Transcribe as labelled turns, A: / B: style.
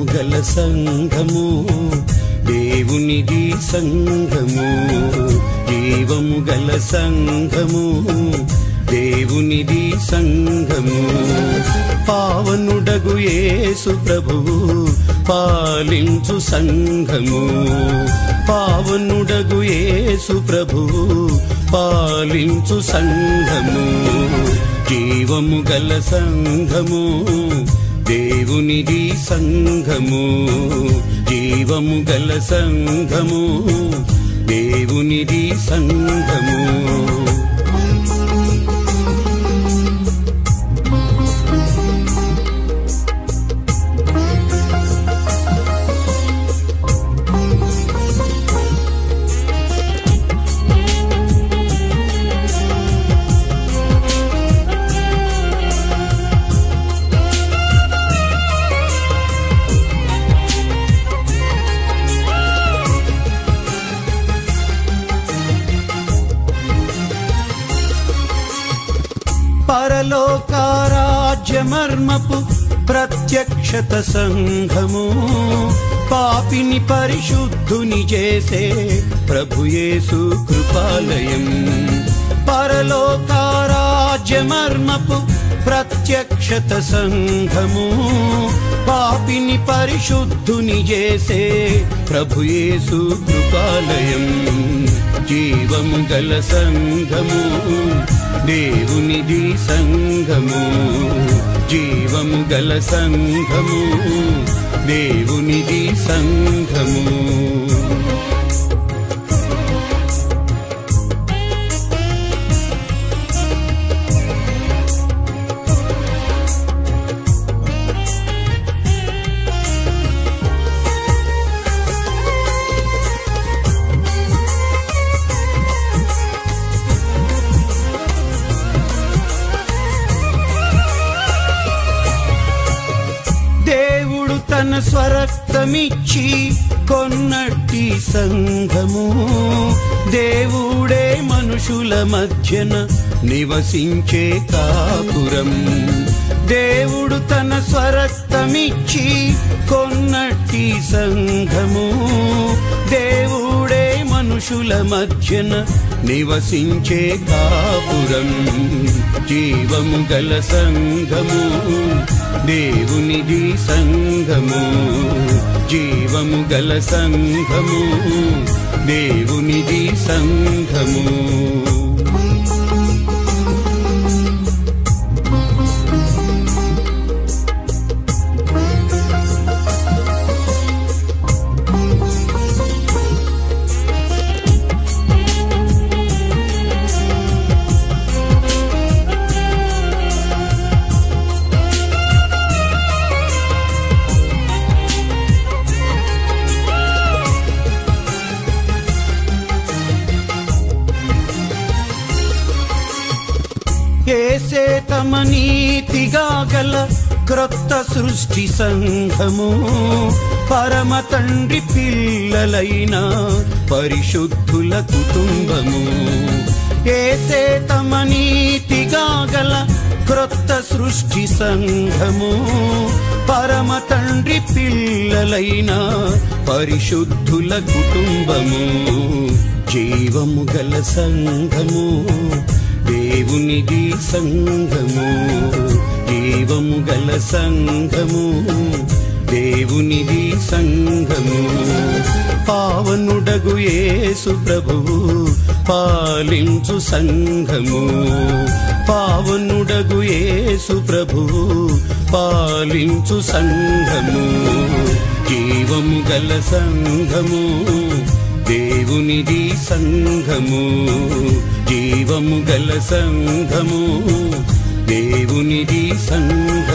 A: గల సంఘము దేవునిది సంఘము జీవము గల సంఘము దేవునిది సంఘము పావనుడగు యేసు ప్రభువు పాలించు సంఘము పావనుడగు యేసు ప్రభువు పాలించు సంఘము జీవము గల సంఘము దేవునిది సంఘము జీవము గల సంఘము దేవునిది సంఘము పరలోకారాజ్యమర్మపు ప్రత్యక్షత సంఘము పాపిని పరిశుద్ధుని చేసే ప్రభుయేసు కృపాలయం పరలోకారాజ్యమర్మపు ప్రత్యక్షత సంఘము పాపిని పరిశుద్ధుని చేసే ప్రభుయేసు కృపాలయం జీవము గల సంఘము దేవునిది సంఘము జీవము గల సంఘము దేవునిది సంఘము దేవుడు తన స్వరక్తమిచ్చి కొన్నట్టి సంఘము దేవుడే మనుషుల మధ్యన నివసించే కాపురం దేవుడు తన స్వరక్తమిచ్చి కొన్నట్టి సంఘము దేవుడే మనుషుల మధ్యన నివసించే కాపురం జీవము గల సంఘము దేవునిది సంఘము జీవము గల సంఘము దేవునిది సంఘము ఏసే తమ నీతిగా గల క్రొత్త సృష్టి సంఘము పరమ తండ్రి పిల్లలైన పరిశుద్ధుల కుటుంబము ఏసే తమ నీతిగా గల క్రొత్త సృష్టి సంఘము పరమ తండ్రి పిల్లలైన పరిశుద్ధుల కుటుంబము జీవము గల సంఘము దేవునిది సంఘము జీవము గల సంఘము దేవునిది సంఘము పావనుడగు యేసు ప్రభువు పాలించు సంఘము పావనుడగు యేసు ప్రభువు పాలించు సంఘము జీవము గల సంఘము దేవునిది సంఘము జీవము గల సంఘము దేవునిది సంఘము